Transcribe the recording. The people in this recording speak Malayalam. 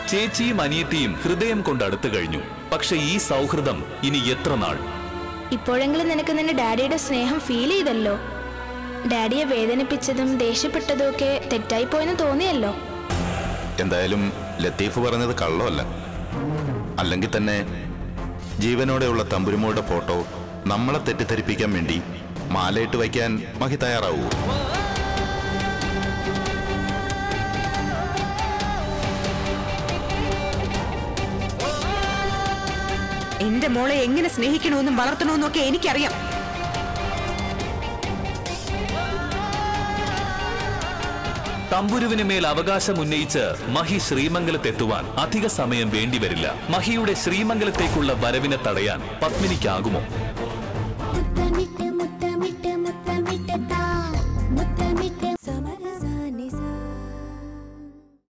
ചേച്ചിയും അനിയത്തിയും ഹൃദയം കൊണ്ട് അടുത്തു കഴിഞ്ഞു പക്ഷെ ഈ സൗഹൃദം ഇനി എത്ര നാൾ ഇപ്പോഴെങ്കിലും നിനക്ക് നിന്റെ ഡാഡിയുടെ സ്നേഹം ഫീൽ ചെയ്തല്ലോ ഡാഡിയെ വേദനിപ്പിച്ചതും ദേഷ്യപ്പെട്ടതും ഒക്കെ തെറ്റായി പോയെന്ന് തോന്നിയല്ലോ എന്തായാലും ലത്തീഫ് പറഞ്ഞത് കള്ളമല്ല അല്ലെങ്കിൽ തന്നെ ജീവനോടെയുള്ള തമ്പുരുമോയുടെ ഫോട്ടോ നമ്മളെ തെറ്റിദ്ധരിപ്പിക്കാൻ വേണ്ടി മാലയിട്ട് വയ്ക്കാൻ മഹി തയ്യാറാവൂ എന്റെ മോളെ എങ്ങനെ സ്നേഹിക്കണമെന്നും വളർത്തണമെന്നും ഒക്കെ എനിക്കറിയാം തമ്പുരുവിന് മേൽ അവകാശം ഉന്നയിച്ച് മഹി ശ്രീമംഗലത്തെത്തുവാൻ അധിക സമയം വേണ്ടിവരില്ല മഹിയുടെ ശ്രീമംഗലത്തേക്കുള്ള വരവിനെ തടയാൻ പത്മിനിക്കാകുമോ